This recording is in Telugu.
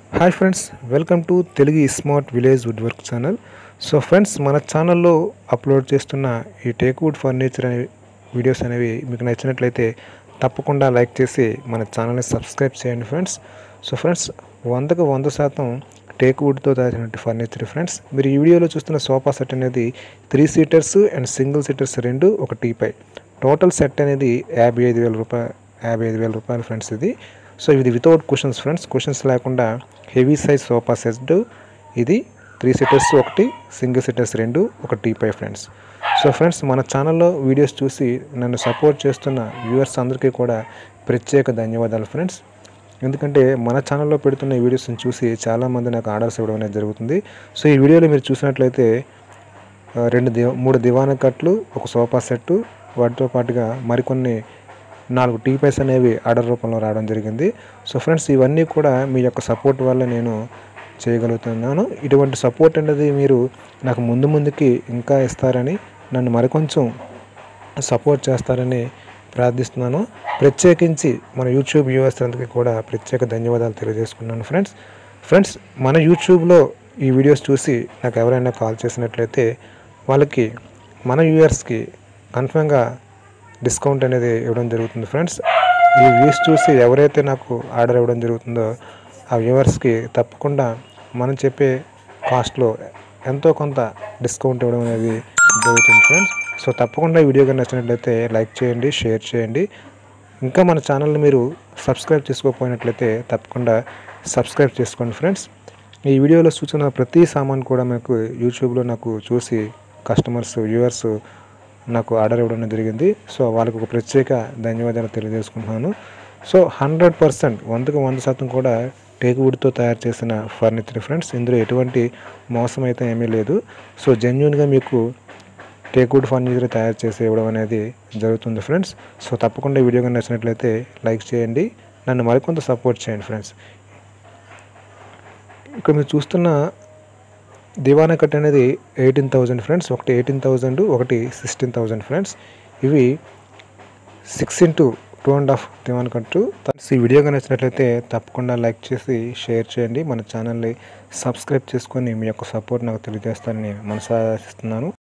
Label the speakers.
Speaker 1: hi friends welcome to Telugu smart village wood work channel so friends మన ఛానల్లో అప్లోడ్ చేస్తున్న ఈ టేక్ వుడ్ ఫర్నిచర్ అనే వీడియోస్ అనేవి మీకు నచ్చినట్లయితే తప్పకుండా లైక్ చేసి మన ఛానల్ని సబ్స్క్రైబ్ చేయండి ఫ్రెండ్స్ సో ఫ్రెండ్స్ వందకు వంద శాతం టేక్ వుడ్తో తయారైనటువంటి ఫర్నిచర్ ఫ్రెండ్స్ మీరు ఈ వీడియోలో చూస్తున్న సోఫా సెట్ అనేది three seaters and single seaters రెండు ఒక టీపై టోటల్ సెట్ అనేది యాభై ఐదు వేల రూపాయలు యాభై ఐదు వేల రూపాయలు ఫ్రెండ్స్ ఇది సో ఇది వితౌట్ కుషన్స్ ఫ్రెండ్స్ కుషన్స్ లేకుండా హెవీ సైజ్ సోఫా సెట్ ఇది త్రీ సీటర్స్ ఒకటి సింగిల్ సీటర్స్ రెండు ఒక టీపై ఫ్రెండ్స్ సో ఫ్రెండ్స్ మన ఛానల్లో వీడియోస్ చూసి నన్ను సపోర్ట్ చేస్తున్న వ్యూవర్స్ అందరికీ కూడా ప్రత్యేక ధన్యవాదాలు ఫ్రెండ్స్ ఎందుకంటే మన ఛానల్లో పెడుతున్న ఈ వీడియోస్ని చూసి చాలామంది నాకు ఆర్డర్స్ ఇవ్వడం అనేది జరుగుతుంది సో ఈ వీడియోలో మీరు చూసినట్లయితే ఆ, రెండు దివ మూడు దివానా కట్లు ఒక సోఫా సెట్ వాటితో పాటుగా మరికొన్ని నాలుగు టీ పైస్ అనేవి ఆర్డర్ రూపంలో రావడం జరిగింది సో ఫ్రెండ్స్ ఇవన్నీ కూడా మీ యొక్క సపోర్ట్ వల్ల నేను చేయగలుగుతున్నాను ఇటువంటి సపోర్ట్ అనేది మీరు నాకు ముందు ముందుకి ఇంకా ఇస్తారని నన్ను మరికొంచెం సపోర్ట్ చేస్తారని ప్రార్థిస్తున్నాను ప్రత్యేకించి మన యూట్యూబ్ వ్యూవర్స్ అందరికీ కూడా ప్రత్యేక ధన్యవాదాలు తెలియజేసుకున్నాను ఫ్రెండ్స్ ఫ్రెండ్స్ మన యూట్యూబ్లో ఈ వీడియోస్ చూసి నాకు ఎవరైనా కాల్ చేసినట్లయితే వాళ్ళకి మన వ్యూవర్స్కి కన్ఫర్మ్గా డిస్కౌంట్ అనేది ఇవ్వడం జరుగుతుంది ఫ్రెండ్స్ ఈ వ్యూస్ చూసి ఎవరైతే నాకు ఆర్డర్ ఇవ్వడం జరుగుతుందో ఆ వ్యూవర్స్కి తప్పకుండా మనం చెప్పే కాస్ట్లో ఎంతో కొంత డిస్కౌంట్ ఇవ్వడం అనేది జరుగుతుంది ఫ్రెండ్స్ సో తప్పకుండా ఈ వీడియో కానీ నచ్చినట్లయితే లైక్ చేయండి షేర్ చేయండి ఇంకా మన ఛానల్ని మీరు సబ్స్క్రైబ్ చేసుకోకపోయినట్లయితే తప్పకుండా సబ్స్క్రైబ్ చేసుకోండి ఫ్రెండ్స్ ఈ వీడియోలో చూసిన ప్రతి సామాన్ కూడా మీకు యూట్యూబ్లో నాకు చూసి కస్టమర్స్ వ్యూవర్స్ నాకు ఆర్డర్ ఇవ్వడం జరిగింది సో వాళ్ళకు ఒక ప్రత్యేక ధన్యవాదాలు తెలియజేసుకుంటున్నాను సో హండ్రెడ్ పర్సెంట్ వందకు వంద శాతం కూడా టేక్ వుడ్తో తయారు చేసిన ఫర్నిచర్ ఫ్రెండ్స్ ఇందులో ఎటువంటి మోసం అయితే ఏమీ లేదు సో జెన్యున్గా మీకు టేక్ వుడ్ ఫర్నిచర్ తయారు చేసి ఇవ్వడం అనేది జరుగుతుంది ఫ్రెండ్స్ సో తప్పకుండా ఈ వీడియో కానీ నచ్చినట్లయితే లైక్ చేయండి నన్ను మరికొంత సపోర్ట్ చేయండి ఫ్రెండ్స్ ఇక్కడ మీరు చూస్తున్న దివానా కట్ అనేది ఎయిటీన్ థౌజండ్ ఫ్రెండ్స్ ఒకటి ఎయిటీన్ థౌజండ్ ఒకటి సిక్స్టీన్ థౌజండ్ ఫ్రెండ్స్ ఇవి six into two and half divan cot ఈ వీడియో కానీ నచ్చినట్లయితే తప్పకుండా లైక్ చేసి షేర్ చేయండి మన ఛానల్ని సబ్స్క్రైబ్ చేసుకొని మీ యొక్క సపోర్ట్ నాకు తెలియజేస్తానని మనసారా ఆశిస్తున్నాను